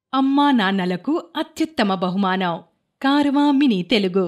అమ్మా నాన్నలకు అత్యుత్తమ బహుమానం కారవా మినీ తెలుగు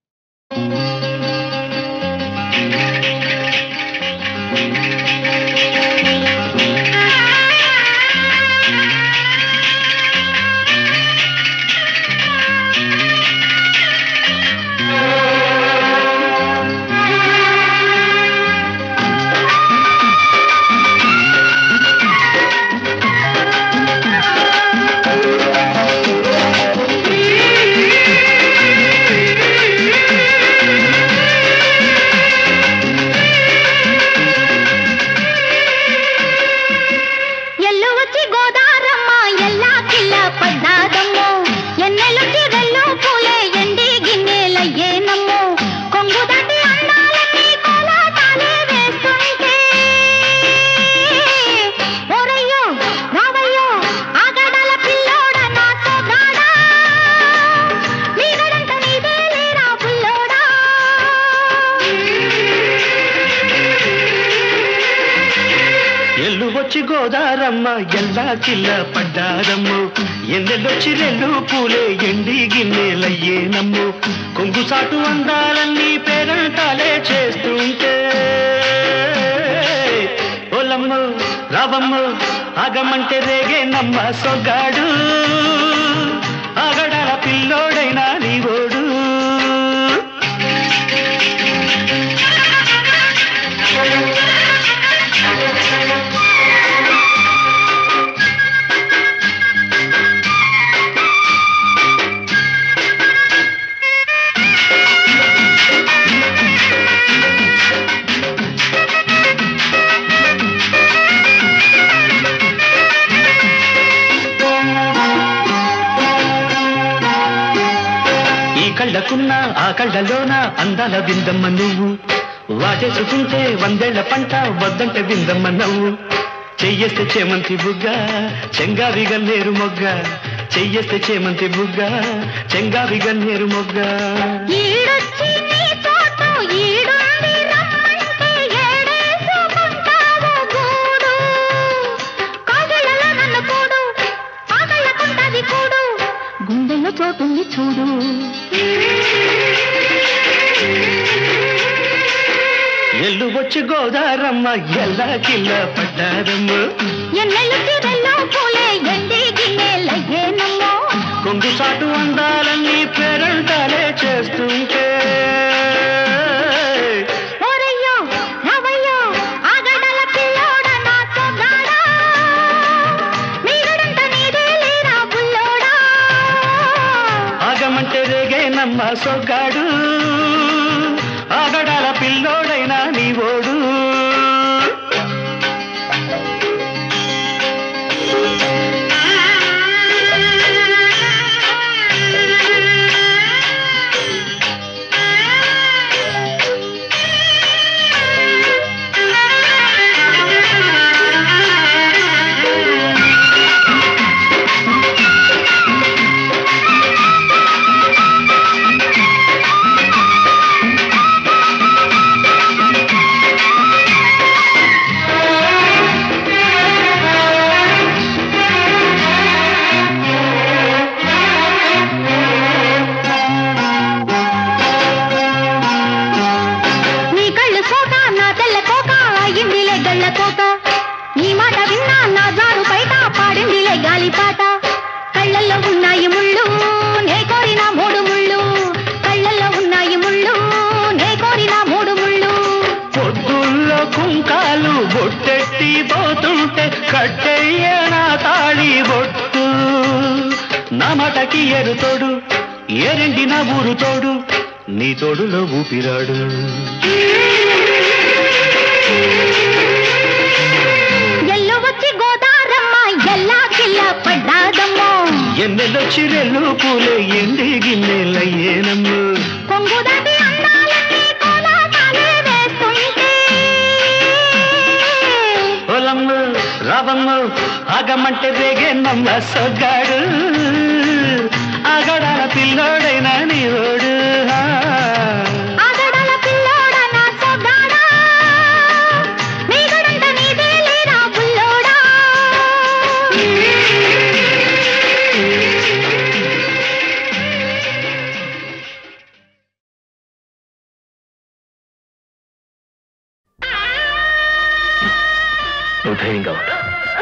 ఎల్లు వచ్చి గోదారమ్మ ఎల్లా కిల్ల పడ్డాదమ్మో ఎన్నెలుంటి వెల్లు పూలే ఎండి గిన్నెలయ్యేనమ్మో కొంగు దాటి అందాలన్నీ కోలాటాలే వేస్తుంటే ఓరయ్యో రావయ్యో ఆగడాల పిల్లోడ నాతో గాడా నీగడంత నీదే లేరా పుల్లోడా ఎల్లు వచ్చి గోదారమ్మ ఎల్లా కిల్ల పడ్డారమ్ము ఎన్నెల్లొచ్చి రెండు పూలే ఎండి గిన్నెలయ్యేనమ్ము కొంగు సాటు అందాలన్నీ పేరంటాలే చేస్తుంటే ఓలమ్మ రావమ్మ ఆగమంటే రేగే నమ్మ సొగ్గాడు ఆగడాల పిల్లోడైనా నీవోడు ఈ కళ్ళకున్న ఆ కళ్ళలోన అందాల విందమ్మ నువ్వు వాటేసుకుంటే వందేళ్ల పంట వద్దంటే విందమ్మ నవ్వు చెయ్యేస్తే చేమంతి బుగ్గ చెంగావి గన్నేరు మొగ్గ చెయ్యేస్తే చేమంతి బుగ్గ చెంగావి గన్నేరు మొగ్గ ఈడొచ్చి నీ చోటు ఈడుంది రమ్మంటే ఏడేసుకుంటావు గూడు కాగళ్ళలో నన్ను కూడు ఆగళ్ళకుంటది కూడు గుండెల్లో చోటుంది చూడు ఎల్లు వచ్చి గోదారమ్మ ఎల్లా కిల్ల పడ్డారమ్మ ఎన్నెల్లు తీరెల్లో పూలే ఎండి గిన్నెలయ్యేనమ్మో కొంగు సాటు అందాలన్నీ పేరంటాలే చేస్తుంటే ఓరయ్యో రావయ్యో ఆగడాల పిల్లోడ నాతో గాడా నీగడంత నీదే లేరా బుల్లోడా ఆగమంటే రేగే నమ్మ సొగ్గాడు ఆగడాల పిల్లోడైనా నీవోడు నీ కళ్ళు సోక నా తెల్ల కోక అయ్యిందిలే గళ్ళ కోక నీ మాట విన్నా నా జారు బయట పాడిందిలే గాలిపాట కళ్ళల్లో ఉన్నాయి ముళ్ళు నే కోరిన మూడు ముళ్ళు కళ్ళల్లో ఉన్నాయి ముళ్ళు నే కోరిన మూడు ముళ్ళు పొద్దుల్లో కుంకాలు బొట్టెట్టి పోతుంటే కట్టెయ్య నా తాళి బొట్టు నా మాటకి ఎరు తోడు ఏరెండి నా ఊరు తోడు నీ తోడులో ఊపిరాడు ఎల్లు వచ్చి గోదారమ్మ ఎల్లా కిల్ల పడ్డాదమ్మో ఎన్నెలొచ్చి రెల్లు పూలే ఎండి గిన్నెలయ్యేనమ్ము కొంగు దాటి అందాలన్నీ కోలాటాలే వేస్తుంటే ఓలమ్మ రావమ్మ ఆగమంటే రేగే నమ్మ సొగ్గాడు ఆగడాల పిల్లోడైనా నీవోడు ఆగడాల పిల్లోడ నా సొగ్గాడా నీగడంత నీదే లేరా బుల్లోడా ధైర్యంగా ఉండు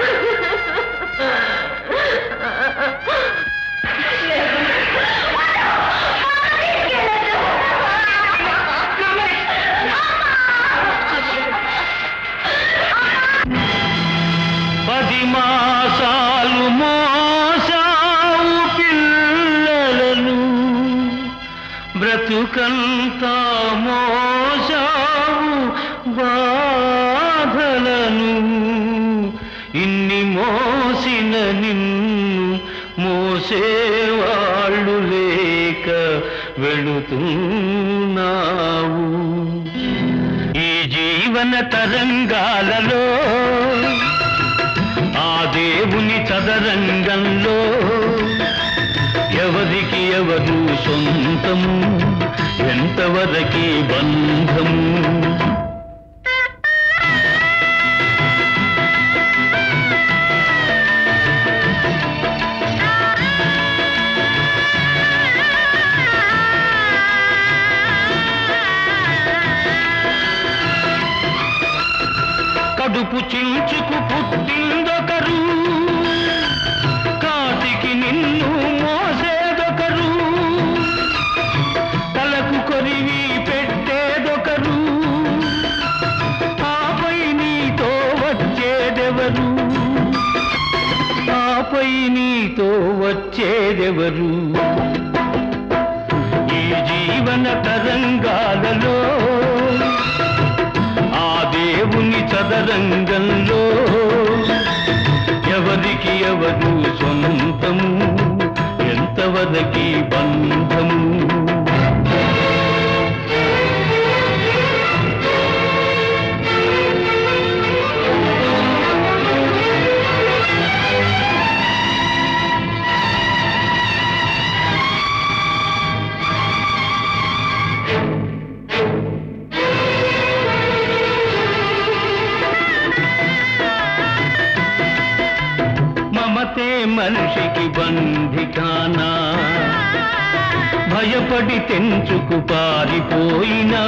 పది మాసాలు మోసావు పిల్లలను బ్రతుకంతా మోసావు బాధలను ఇన్ని మోసిన నిన్ను మోసేవాళ్ళు లేక వెళుతున్నావు ఈ జీవన తరంగాలలో ఆ దేవుని చదరంగంలో ఎవరికి ఎవరు సొంతము ఎంతవరకి బంధము కడుపు చించుకు పుట్టిందొకరు కాటికి నిన్ను మోసేదొకరు తలకు కొరివి పెట్టేదొకరు ఆపై నీతో వచ్చేదెవరు ఆపై నీతో వచ్చేదెవరు ఈ జీవన తరంగాలలో ఆ దేవుని చదరంగంలో ఎవరికి ఎవరు సొంతము ఎంతవరకి బంధము మమతే మనిషికి బంధికానా భయపడి తెంచుకు పారిపోయినా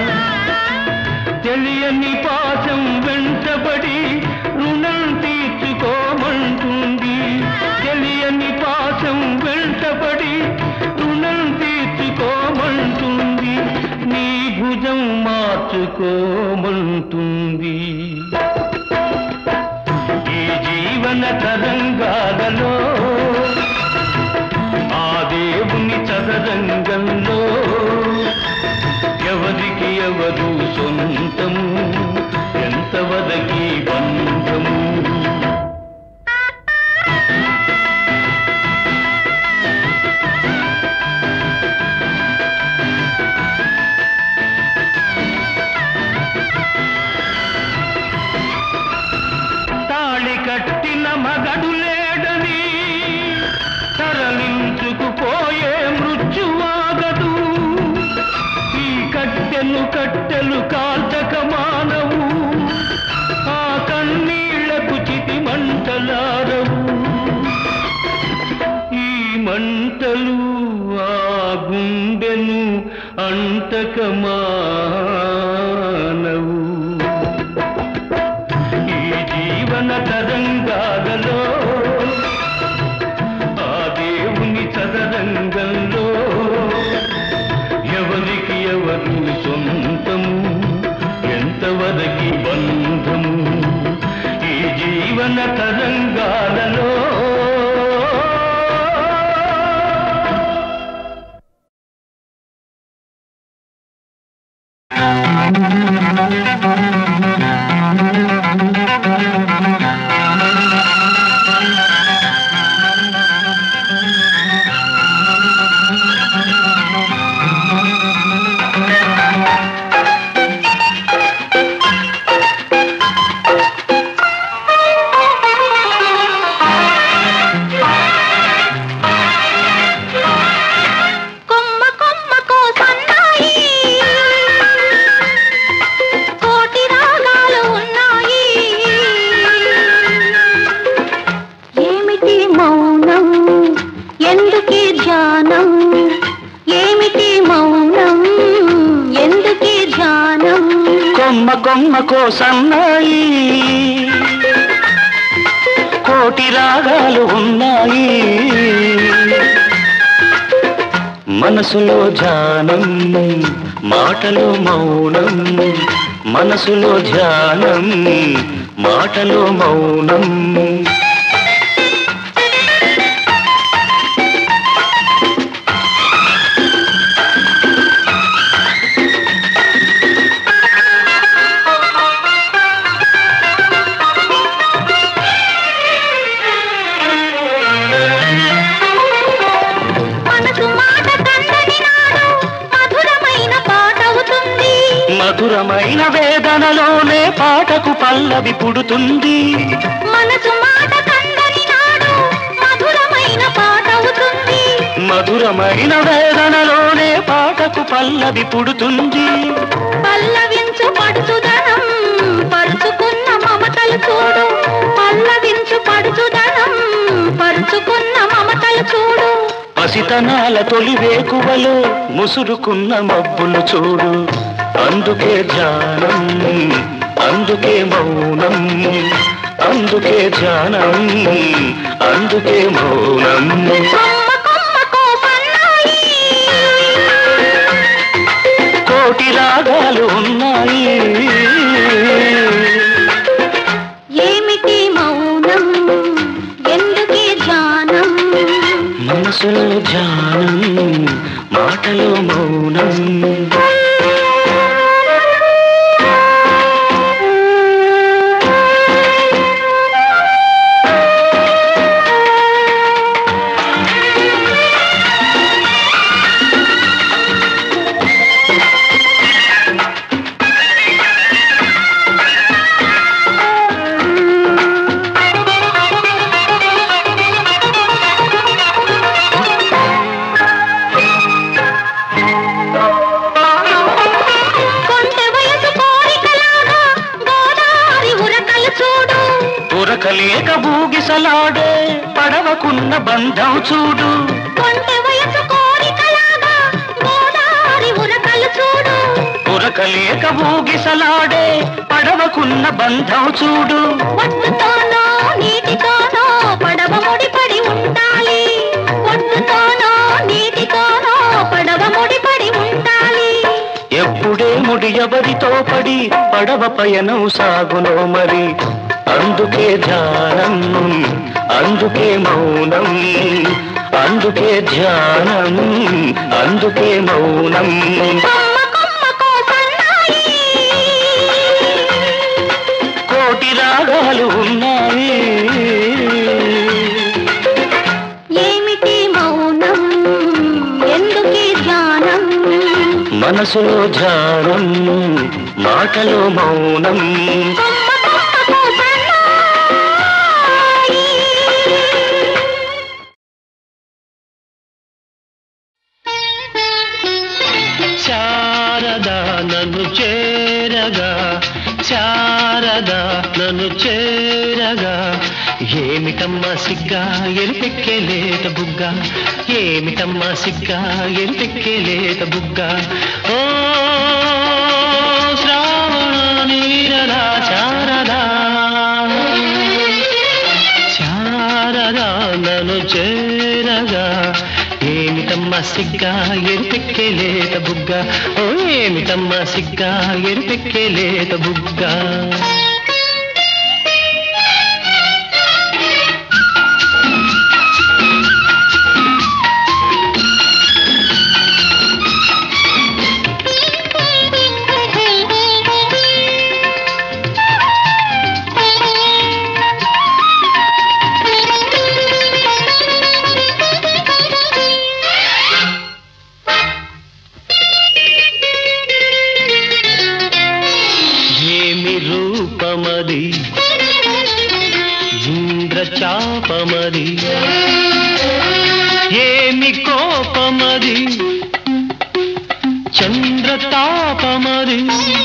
తెలియని పాశం వెంటబడి రుణం తీర్చుకోమంటుంది తెలియని పాశం వెంటబడి రుణం తీర్చుకోమంటుంది నీ భుజం మార్చుకోమంటుంది ఈ జీవన తరంగాలలో ఆ దేవుని చదరంగంలో ఎవరికి ఎవరు సొంతము ఎంతవరకి బంధము తాళి కట్టిన మగడు లేడని తరలించుకుపోయే మృత్యువాగదు ఈ కట్టెలు కట్టెలు కాల్చక మానవు ఆ కన్నీళ్లకు చితి మంటలారవు ఈ మంటలు ఆ గుండెను అంటక మానవు ఈ జీవన తరంగాలలో ఆ దేవుని చదరంగంలో ఎవరికి ఎవరు సొంతము ఎంతవరకి బంధము ఈ జీవన తరంగాలలో కొమ్మ కొమ్మకో సన్నాయి కోటి రాగాలు ఉన్నాయి ఏమిటి మౌనం ఎందుకీ ధ్యానం ఏమిటి మౌనం ఎందుకీ ధ్యానం కొమ్మ కొమ్మ కోసన్నాయి కోటి రాగాలు ఉన్నాయి మనసులో ధ్యానం మాటలో మౌనం మనసులో ధ్యానం మాటలో మౌనం మనసు మాట కందని నాడు మధురమైన పాట అవుతుంది మధురమైన వేదనలోనే పాటకు పల్లవి పుడుతుంది మనసు మాట కందని నాడు మధురమైన పాట అవుతుంది మధురమైన వేదనలోనే పాటకు పల్లవి పుడుతుంది పల్లవించు పడుచుదనం పరుచుకున్న మమతలు చూడు పల్లవించు పడుచుదనం పరుచుకున్న మమతలు చూడు పసితనాల తొలి వేకువలో ముసురుకున్న మబ్బులు చూడు అందుకే ధ్యానం అందుకే మౌనం అందుకే ధ్యానం అందుకే మౌనం కొమ్మ కొమ్మకో సన్నాయి కోటి రాగాలు ఉన్నాయి ఏమిటి మౌనం ఎందుకే ధ్యానం మనసులో ధ్యానం మాటలో మౌనం కొంటె వయసు కోరికలాగా గోదావరి ఉరకలు చూడు ఉరకలేక బూగిసలాడే పడవకున్న బంధం చూడు కొంటె వయసు కోరికలాగా గోదావరి ఉరకలు చూడు ఉరకలేక బూగిసలాడే పడవకున్న బంధం చూడు ఒడ్డుతోనో నీటితోనో పడవ ముడిపడి ఉండాలి ఒడ్డుతోనో నీటితోనో పడవ ముడిపడి ఉండాలి ఎప్పుడే ముడి ఎవరితో పడి పడవ పయనం సాగునో మరి అందుకే ధ్యానం అందుకే మౌనం అందుకే ధ్యానం అందుకే మౌనం కొమ్మ కొమ్మకో సన్నాయి కోటి రాగాలు ఉన్నాయి ఏమిటి మౌనం ఎందుకీ ధ్యానం మనసులో ధ్యానం మాటలో మౌనం కొమ్మ కొమ్మకో సన్నాయి శారదా నన్ను చేరగా శారదా నన్ను చేరగా ఏమిటమ్మా సిగ్గా ఎరిపెక్కేలేత బుగ్గ ఏమిటమ్మా సిగ్గా ఎరిపెక్కేలేత బుగ్గ ఓ శ్రావణ నీరలా శారదా శారదా నన్ను చేరగా ఏమిటమ్మా సిగ్గా ఎరిపెక్కేలేత బుగ్గ ఓ ఏమిటమ్మా సిగ్గా ఎరిపెక్కేలేత బుగ్గ ఏమి రూపమది ఇంద్రచాపమది ఏమి కోపమది చంద్రతాపమది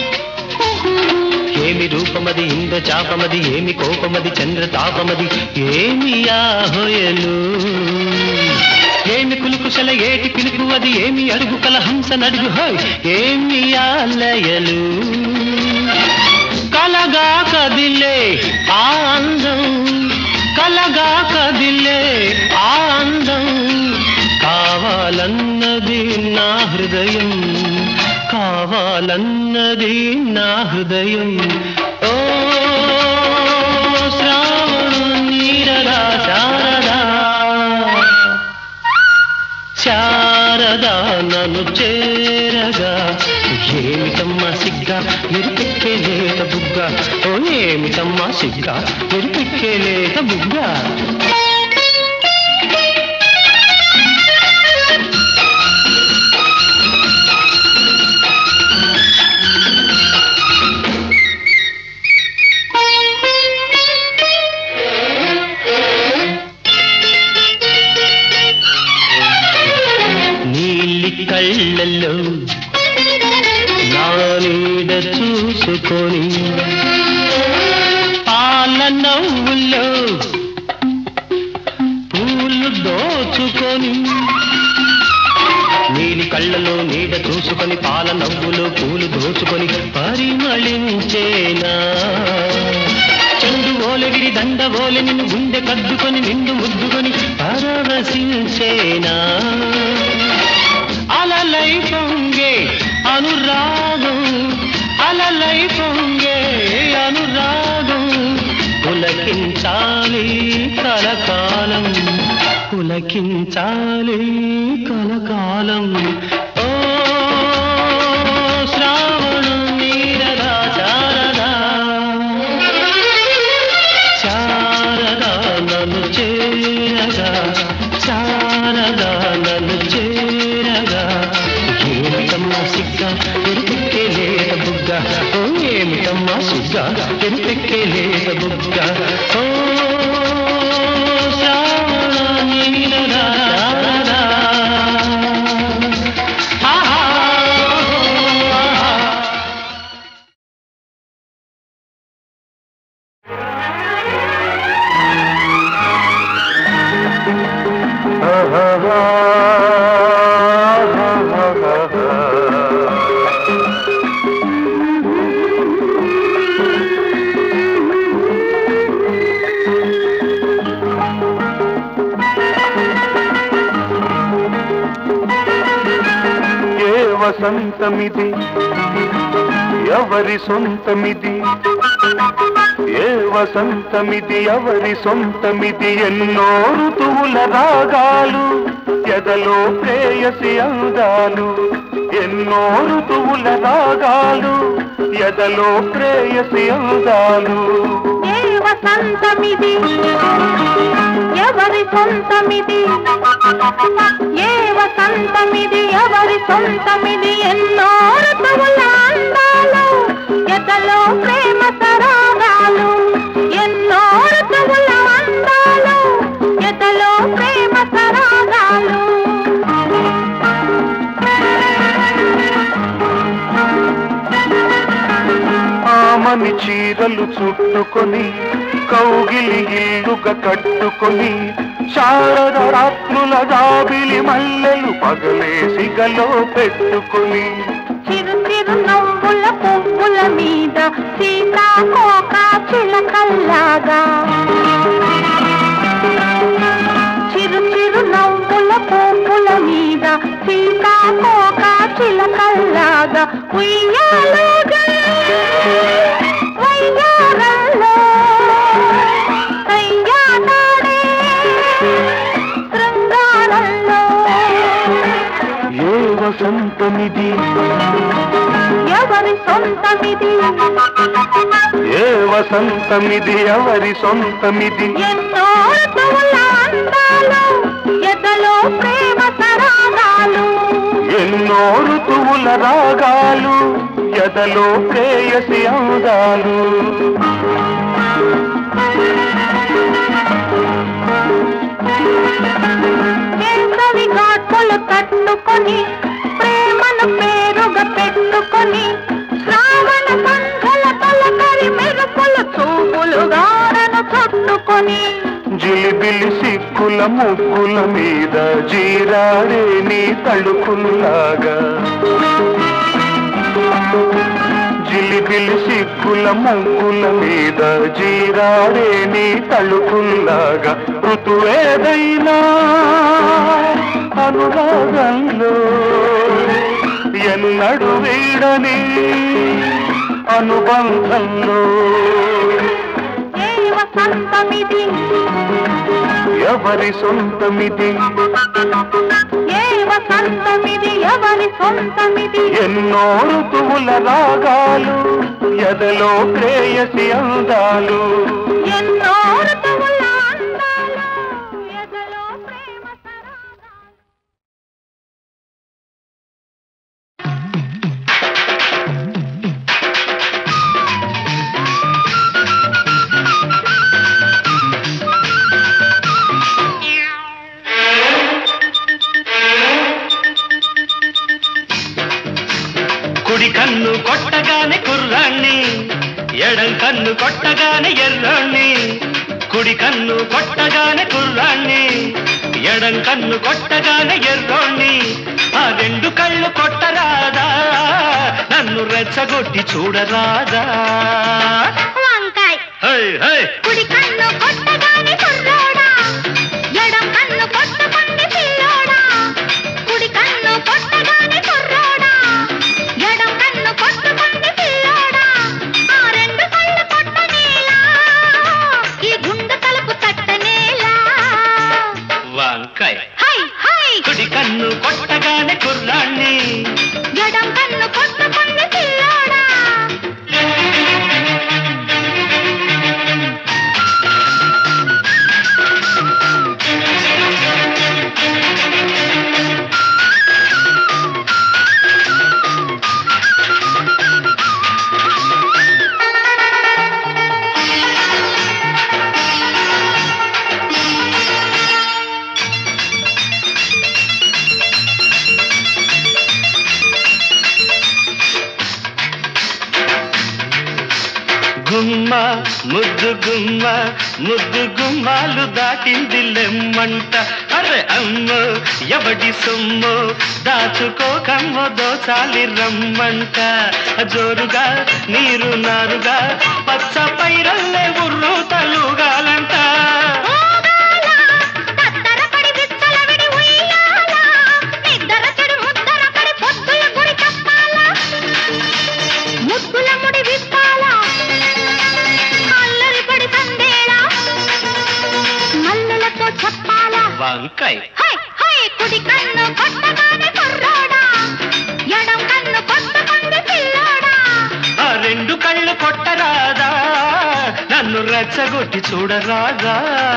ఏమి రూపమది ఇంద్రచాపమది ఏమి కోపమది చంద్రతాపమది ఏమి ఆహోయలు ఏమి కులుకుశల ఏటి పిలుపు అది ఏమి అడుగు కల హంస నడుగు హాయ్ ఏమి ఆలయలు కలగా కదిలే ఆ అందం కలగా కదిలే ఆ అందం కావాలన్నది నా హృదయం కావాలన్నది నా హృదయం ఓ శ్రావణ నీరదా శారదా శారదా నన్ను చేరగా ఏమిటమ్మా సిగ్గా ఎరిపెక్కే లేత బుగ్గ ఓ ఏమిటమ్మా సిగ్గా ఎరిపెక్కే లేత బుగ్గ నీలి కళ్ళల్లో నా నీడ చూసుకొని పాల నవ్వుల్లో పూలు దోచుకొని నీలి కళ్ళలో నీడ చూసుకొని పాల నవ్వులో పూలు దోచుకొని పరిమళించేనా చెండు ఓలగిరి దండ ఓలె నిన్ను గుండె కద్దుకొని నిండు ముద్దుకొని పరవశించేనా అలలై పొంగే అనురాగం అలలై పొంగే అనురాగం పులకించాలి కలకాలం పులకించాలి కలకాలం ఓ శ్రావణ నీరదా శారదా శారదా నన్ను చేరగా శారదా నన్ను చేరగా ఏమిటమ్మా సిగ్గ ఎరుపెక్కే లేత బుగ్గ ఓ ఏమిటమ్మా సిగ్గ ఎరుపెక్కే లేత బుగ్గ ఓ శ్రావణ నీరదా శారదా. ఆహా, ఆహా. ఏ వసంతమిది ఎవరి సొంతమిది ఏ వసంతమిది ఎవరి సొంతమిది ఎన్నో ఋతువుల రాగాలు ఎదలో ప్రేయసి అందాలు ఎన్నో ఋతువుల రాగాలు ఎదలో ప్రేయసి అందాలు ఏ వసంతమిది ఎవరి సొంతమిది ఏ వసంతమిది ఎవరి సొంతమిది ఎన్నో ఋతువుల అందాలు ఎదలో ప్రేమ సరాగాలు ఎన్నో ఋతువుల అందాలు ఎదలో ప్రేమ సరాగాలు ఆమని చీరలు చుట్టుకొని కౌగిలి ఇల్లుగా కట్టుకొని శారద రాత్రుల జాబిలి మల్లెలు పగలేసి గలో పెట్టుకొని చిరు చిరు నవ్వుల పువ్వుల మీద సీతాకోక చిలకల్లాగా చిరు చిరు నవ్వుల పువ్వుల మీద సీతాకోక చిలకల్లాగా ఉయ్యాలుగా వయ్యారంలో కయ్యాడాడే శృంగారంలో ఏ వసంతమిది ఎవరి సొంతమిది ఏ వసంతమిది ఎవరి సొంతమిది ఎన్నో ఋతువుల అందాలు ఎదలో ప్రేమ సరాగాలు ఎన్నో ఋతువుల రాగాలు ఎదలో ప్రేయసి అందాలు వేసవి ఘాటులు తట్టుకొని ప్రేమను పేరుగా పెట్టుకొని శ్రావణ సంధ్యల తొలకరి మెరుపులు చూపులు గారను చుట్టుకొని జిలిబిలి సిక్కుల ముగ్గుల మీద జీరాడే నీ తడుకుల్లాగా జిలిబిలి జిలిబిలి సిగ్గుల ముగ్గుల మీద జీరాడే నీ తలుపుల్లాగా ఋతువేదైనా అనురాగంలో ఎన్నడు వీడని అనుబంధంలో ఏ వసంతమిది ఎవరి సొంతమిది ఏ వసంతమిది ఎవరి సొంతమిది ఎన్నో ఋతువుల రాగాలు ఎదలో ప్రేయసి అందాలు ఎన్నో ఋతువుల అందాలు ఎదలో ప్రేమ సరాగాలు కుడి కన్ను కొట్టగానే కుర్రాణ్ణి ఎడం కన్ను కొట్టగానే ఎర్రాణ్ణి కుడి కన్ను కొట్టగానే కుర్రాణ్ణి ఎడం కన్ను కొట్టగానే ఎర్రోణ్ణి ఆ రెండు కళ్ళు కొట్టరాదా నన్ను రెచ్చగొట్టి చూడరాదా వంకాయ్ హై హై కుడి కన్ను కొట్టగానే కుర్రోడా ఎడం కన్ను కొట్టకుంది పిల్లోడా కుడి కన్ను కొట్టగానే కుర్రోడా ఎడం కన్ను కొట్టుకుంది పిల్లోడా ఆ రెండు కళ్ళు కొట్టనేలా ఈ గుండె తలుపు తట్టనేలా వంకాయ హై హై కుడి కన్ను కొట్టగానే కుర్రాణ్ణి ఎడం కన్ను కొట్టుకుంది పిల్లోడా గుమ్మ ముద్దు గుమ్మ ముద్దు గుమ్మాలు దాటింది లెమ్మంట అరే అమ్మ ఎవడి సొమ్ము దాచుకోకమ్మ దోచాలి రమ్మంట జోరుగా నీరు నారుగా పచ్చ పైరల్లే ఉర్రు తలుగాలంట ఊగాల, తత్తరపడి విచ్చలవిడి ఉయ్యాల, నిద్దరచెడు ముద్దరపడి పొద్దుల గుడి తప్పాల, ముద్దుల ముడి విప్పాల, అల్లరిపడి సందేళ, మల్లెలతో చెప్పాల వంకాయ్ హై హై కుడి కన్ను కొట్టగానే కుర్రోడా ఎడం కన్ను కొట్టుకుంది పిల్లోడా ఆ రెండు కళ్ళు కొట్టరాదా నన్ను రెచ్చగొట్టి చూడరాదా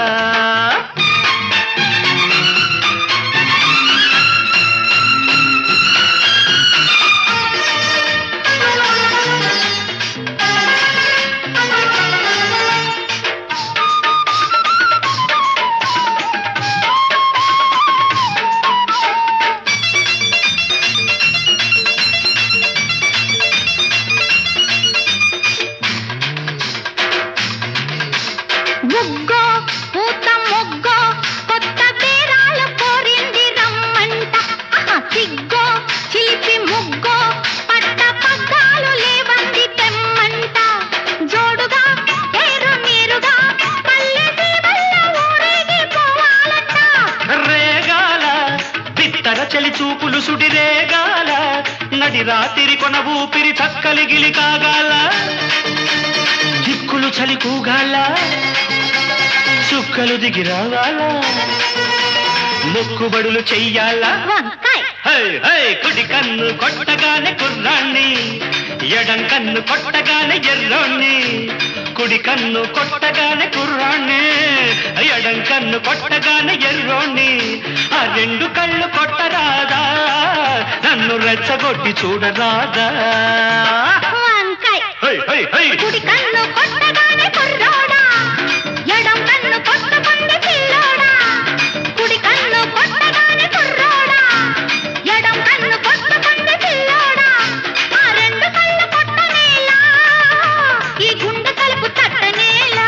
ముగ్గో పూత ముగ్గో కొత్త బేరాలు కోరింది రమ్మంట ఆహా, సిగ్గో చిలిపి ముగ్గో పట్ట పగ్గాలు లేవంది తెమ్మంట జోడుగా పేరు నీరుగా పల్లె సీమల్లో ఊరేగి పోవాలంట రేగాల బిత్తర చలి చూపులు సుడి రేగాల నడి రాతిరి కొన ఊపిరి చక్కలి గిలి కాగాల దిక్కులు చలి కూగాల చుక్కలు దిగి రావాల మొక్కుబడులు చెయ్యాలా వంకాయ్ హై హై కుడి కన్ను కొట్టగానే కుర్రాణ్ణి ఎడం కన్ను కొట్టగానే ఎర్రోణ్ణి కుడి కన్ను కొట్టగానే కుర్రాణ్ణి ఎడం కన్ను కొట్టగానే ఎర్రోణ్ణి ఆ రెండు కళ్ళు కొట్టరాదా నన్ను రెచ్చగొట్టి చూడరాదా వంకాయ్ హై హై హై కుడి కన్ను కొట్టగానే కుర్రోడా ఎడం కన్ను కొట్టుకుంది పిల్లోడా కుడి కన్ను కొట్టగానే కుర్రోడా ఎడం కన్ను కొట్టుకుంది పిల్లోడా ఆ రెండు కళ్ళు కొట్టనేలా ఈ గుండె తలుపు తట్టనేలా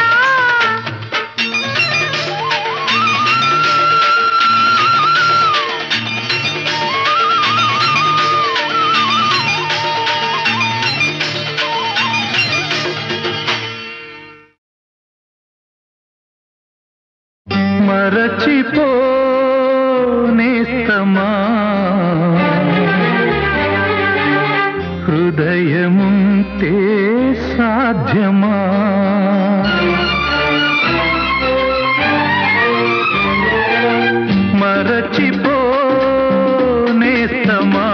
మరచిపో నేస్తమా హృదయముంటే సాధ్యమా మరచిపో నేస్తమా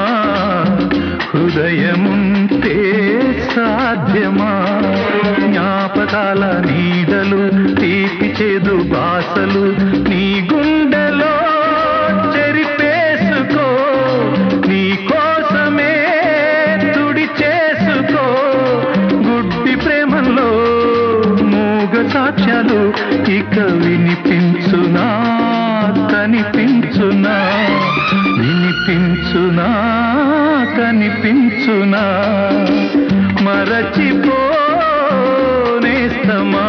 హృదయముంటే సాధ్యమా జ్ఞాపకాల నీడలు తీపి చేదు బాసలు నీ గుండెలో చెరిపేసుకో నీ కోసమే తుడి చేసుకో గుడ్డి ప్రేమలో మూగ సాక్ష్యాలు ఇక వినిపించునా కనిపించునా వినిపించునా కనిపించునా మరచిపోనేస్తమా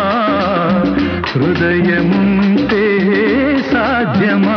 హృదయముంటే సాధ్యమా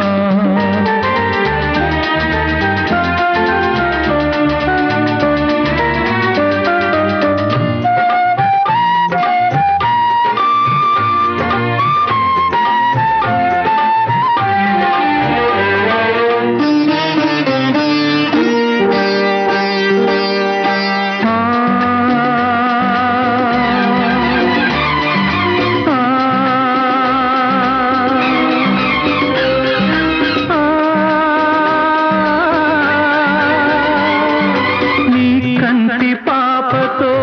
నీ కంటి పాపతో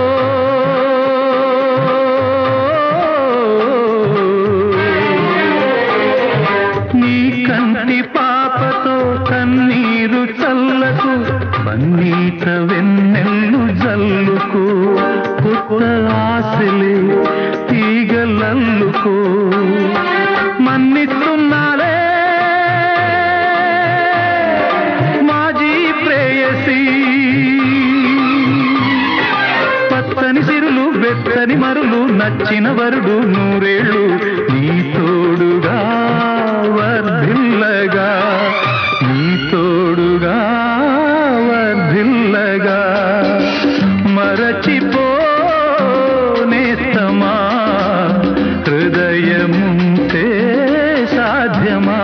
నీ కంటి పాపతో కన్నీరు చల్లకు పన్నీట వెన్నెల్లు జల్లుకు కొత్త ఆశలే తీగలల్లుకో మన్నిస్తున్నాలే మాజీ ప్రేయసి పచ్చని సిరులు వెచ్చని మరులు నచ్చిన వరుడు నూరేళ్ళు నీ తోడుగా వర్ధిల్లగా నీ తోడుగా వర్ధిల్లగా మరచిపోనేస్తమా హృదయముంటే సాధ్యమా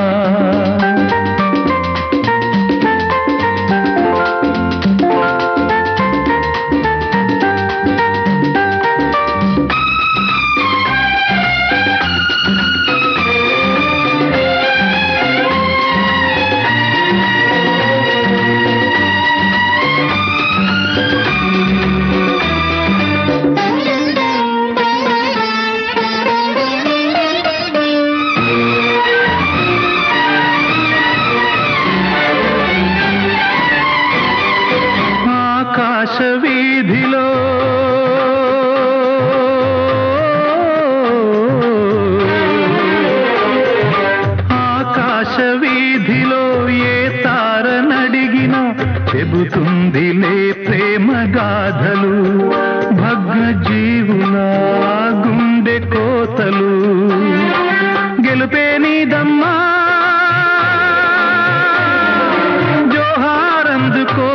ఆకాశ వీధిలో ఆకాశ వీధిలో ఏ తార నడిగినా చెబుతుందిలే ప్రేమ గాథలు భగ్న జీవుల గుండె కోతలు గెలుపే నీదమ్మా జోహారందుకో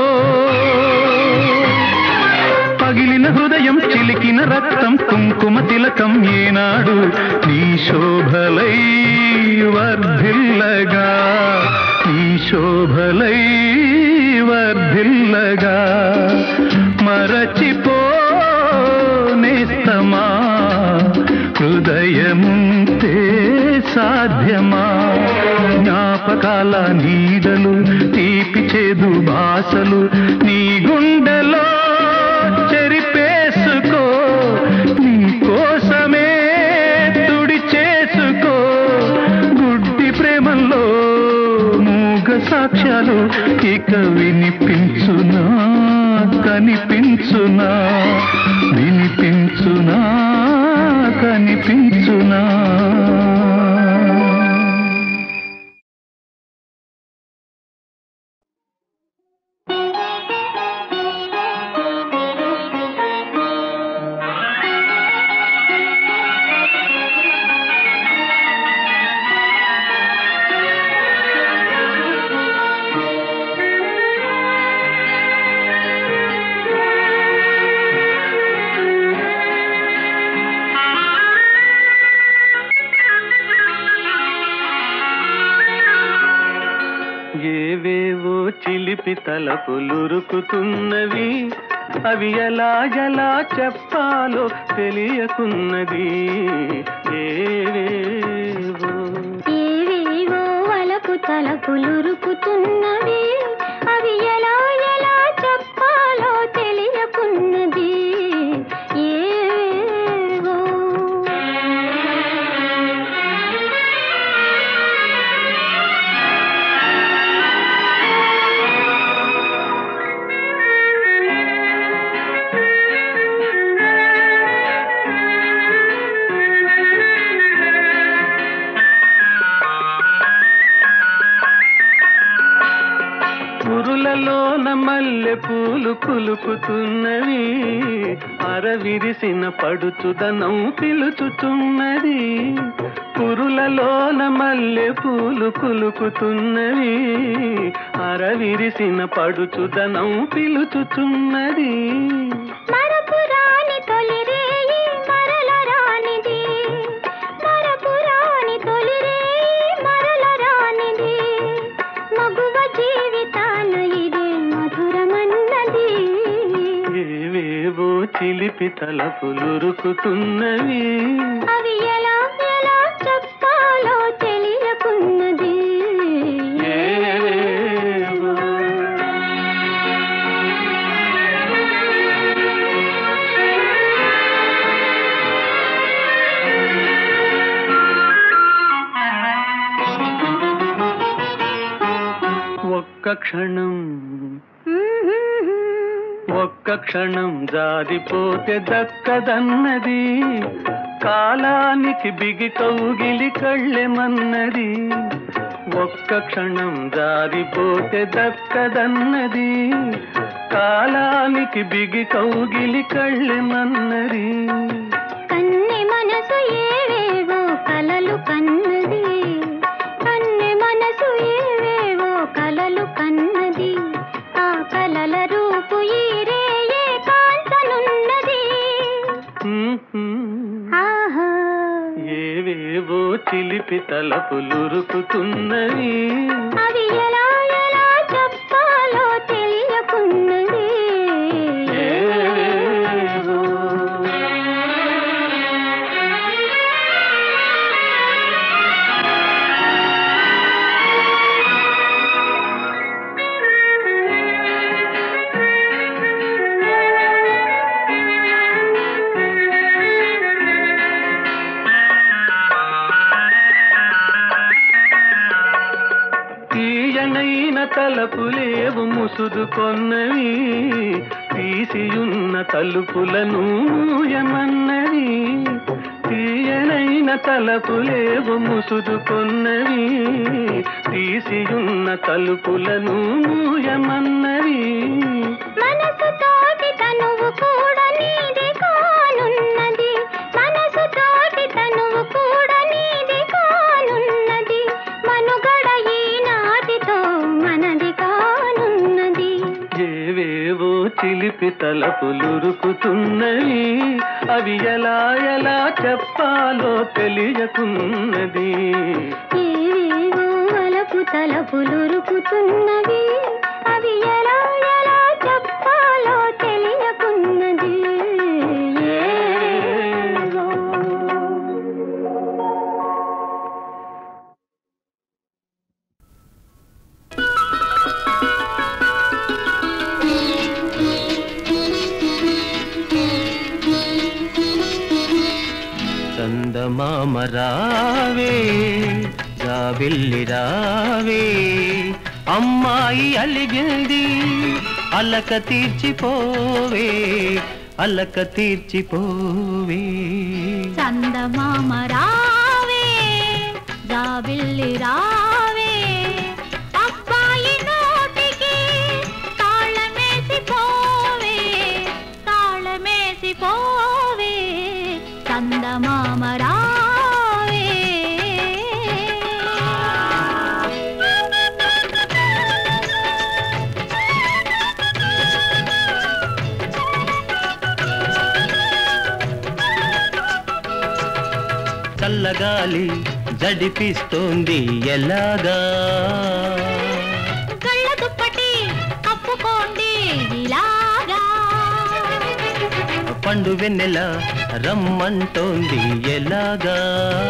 పగిలిన హృదయం చిలికిన రక్తం కుంకుమ తిలకం ఏనాడు నీ శోభలై వర్ధిల్లగా నీ శోభలై వర్ధిల్లగా మరచిపోనేస్తమా హృదయముంటే సాధ్యమా జ్ఞాపకాల నీడలు తీపి చేదు బాసలు నీ గుండెలో చెరిపేసుకో నీ కోసమే తుడి చేసుకో గుడ్డి ప్రేమల్లో మూగ సాక్ష్యాలు ఇక వినిపించునా కనిపించునా వినిపించునా కనిపించునా ఆ ఏవేవో చిలిపి తలపులురుకుతున్నవి అవి ఎలా ఎలా చెప్పాలో తెలియకున్నది ఏవేవో ఏవేవో వలపు తలపులురుకుతున్నవి అవి ఎలా ఎలా చెప్పాలో తెలియకున్నది ఏవేవో పురులలోన మల్లె పూలు కులుకుతున్నవి అరవిరిసిన పడుచుదనం పిలుచుచున్నది పురులలోన మల్లె పూలు కులుకుతున్నవి అరవిరిసిన పడుచుదనం పిలుచుచున్నది మరపు రాని తొలి రేయి మరల రానిది మరపు రాని తొలి రేయి మరల రానిది మగువ జీవితాన ఇదే మధురమన్నది ఏవేవో చిలిపి తలపులురుకుతున్నవి అవి ఎలా ఎలా చెప్పాలో తెలియకున్నది ఏవేవో ఒక్క క్షణం ఒక్క క్షణం జారిపోతే దక్కదన్నది కాలానికి బిగి కౌగిలి కళ్ళెమన్నది ఒక్క క్షణం జారిపోతే దక్కదన్నది కాలానికి బిగి కౌగిలి కళ్ళెమన్నది కన్నె మనసు ఏవేవో కలలు కన్నది కన్నె మనసు ఏవేవో కలలు కన్నది ఆ కలల రూపు ఈ రేయే కాంతనున్నది ఆహా ఏవేవో చిలిపి తలపులురుకుతున్నవి అవి ఎలా ఎలా చెప్పాలో తెలియకున్నది ఏవేవో తీయనైన తలపులేవు ముసుదుకొన్నవి తీసియున్న తలుపులను మూయమన్నవి తీయనైన తలపులేవు ముసుదుకొన్నవి తీసియున్న తలుపులను మూయమన్నవి మనసు తోటి తనువు కూడా నీది కానున్నది మనసు తోటి తనువు కూడా నీది కానున్నది మనుగడ ఈనాటితో మనది కానున్నది ఏవేవో చిలిపి తలపులురుకుతున్నవి అవి ఎలా ఎలా చెప్పాలో తెలియకున్నది ఏవేవో అలపు తలపులురుకుతున్నవి అవి ఎలా ఎలా చెప్పాలో తెలియకున్నది ఏవేవో. చందమామ రావే జాబిల్లి రావే అమ్మాయి అలిగింది అలక తీర్చిపోవే అలక తీర్చిపోవే చందమామ రావే జాబిల్లి రావే అబ్బాయి నోటికి తాళమేసి పోవే తాళమేసి పోవే చందమామ రావే చల్లగాలి జడిపిస్తోంది ఎలాగా ఇలాగా పండు వెన్నెల రమ్మంటోంది ఎలాగా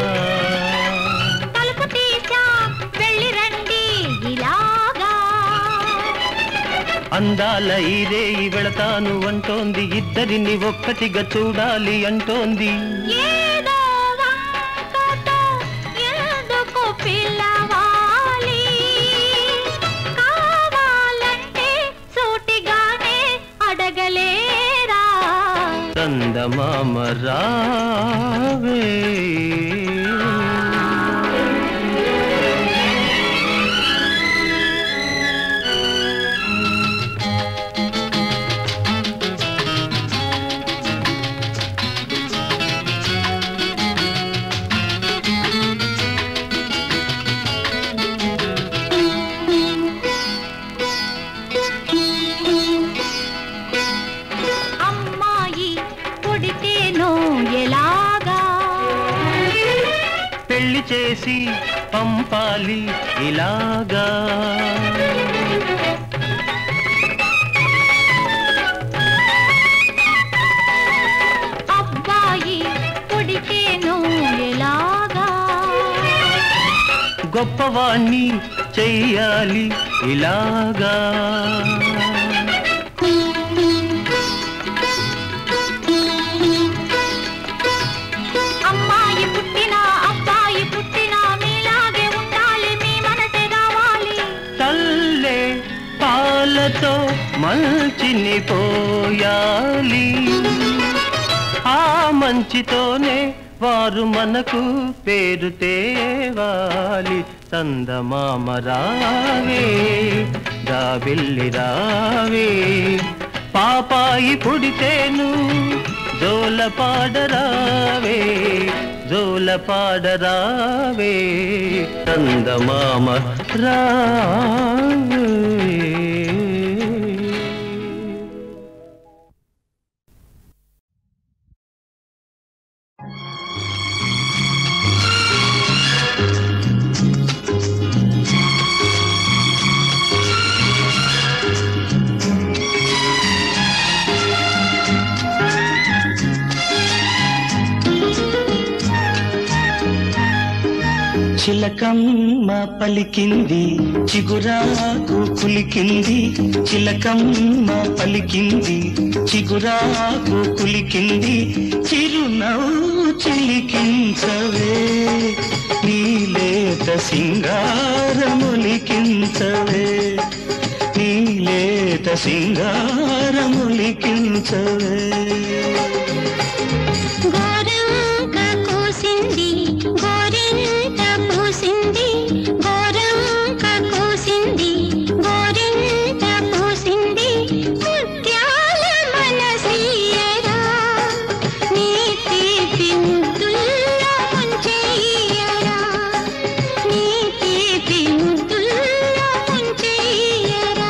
తలుపు తీసా వెళ్ళి రండి ఇలాగా అందాల ఇదే వెళతాను అంటోంది ఇద్దరిని ఒక్కటిగా చూడాలి అంటోంది ఏదో వంకతో ఎందుకు పిలవాలి కావాలంటే సూటిగానే అడగలేరా చందమామ రావే అమ్మాయి పుడితేనో ఎలాగా పెళ్లి చేసి పంపాలి ఇలాగా అబ్బాయి పుడితేనో ఎలాగా గొప్పవాణ్ణి చెయ్యాలి ఇలాగా అమ్మాయి పుట్టినా అబ్బాయి పుట్టినా మీలాగే ఉండాలి మీ మనసే కావాలి తల్లే పాలతో మంచిని పోయాలి ఆ మంచితోనే వారు మనకు పేరు తేవాలి చందమామ రావే రావిల్లి రావే పాపాయి పుడితేను జోల పాడరావే జోల పాడరావే చందమామ రావే చిలకమ్మ పలికింది చిగురాకు కులికింది చిలకమ్మ పలికింది చిగురాకు కులికింది చిరునవ్వు చిలికించవే నీలేత సింగారములికించవే నీలేత సింగారములికించవే గోరంక కోసింది గోరింట పూసింది గోరంక కోసింది గోరింట పూసింది ముత్యాల మనసీయరా నీ తీపి ముద్దుల్లో ముంచెయ్యరా నీ తీపి ముద్దుల్లో ముంచెయ్యరా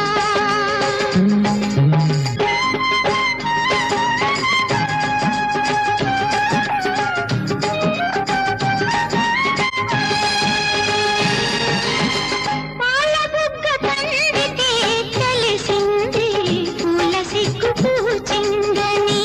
పాల బుగ్గ తండ్రికి తెలిసింది పూల సిగ్గు పూచిందని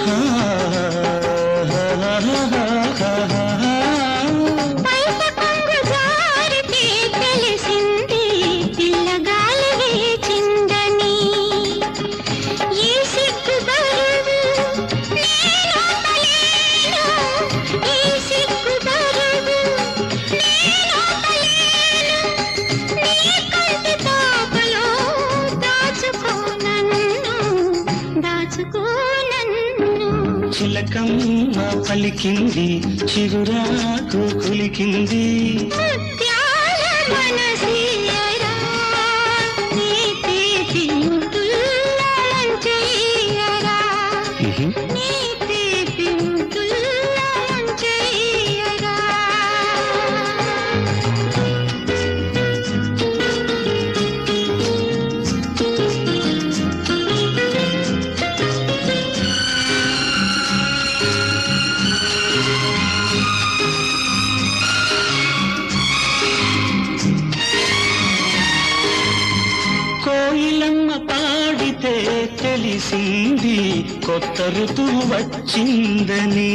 బయట కొంగు జారికి తెలిసింది పిల్లగాలి వేచిందని ఈ సిగ్గు బరువు నేనొకలేను ఈ సిగ్గు బరువు నేనొకలేను నీ కంటి తాపలో దాచుకో నన్ను దాచుకో నన్ను చిలకమ్మ పలికింది చిగురాకు కులికింది ముత్యాల మనసీయరా నీ తీపి ముద్దుల్లో ముంచెయ్యరా నీ తీపి ముద్దుల్లో ముంచెయ్యరా కోయిలమ్మ పాడితే తెలిసింది కొత్త ఋతువు వచ్చిందని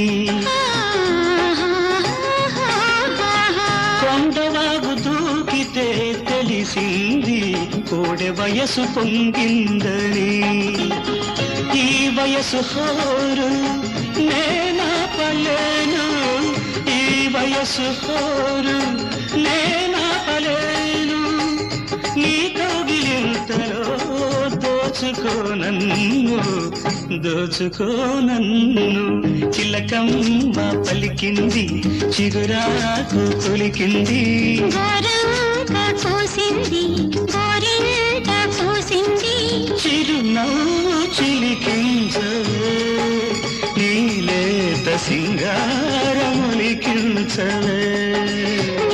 కొండవాగు దూకితే తెలిసింది కోడె వయసు పొంగిందని ఈ వయసు హోరు నేనా పలేను ఈ వయసు హోరు నేనా పలేను నీ కౌగిలింతలో దోచుకో నన్ను దోచుకో నన్ను చిలకమ్మ పలికింది చిగురాకు కొలికింది గోరంక పూసింది గోరింట పూసింది చిరునవ్వు చిలికించవే నీలేత సింగారములికించవే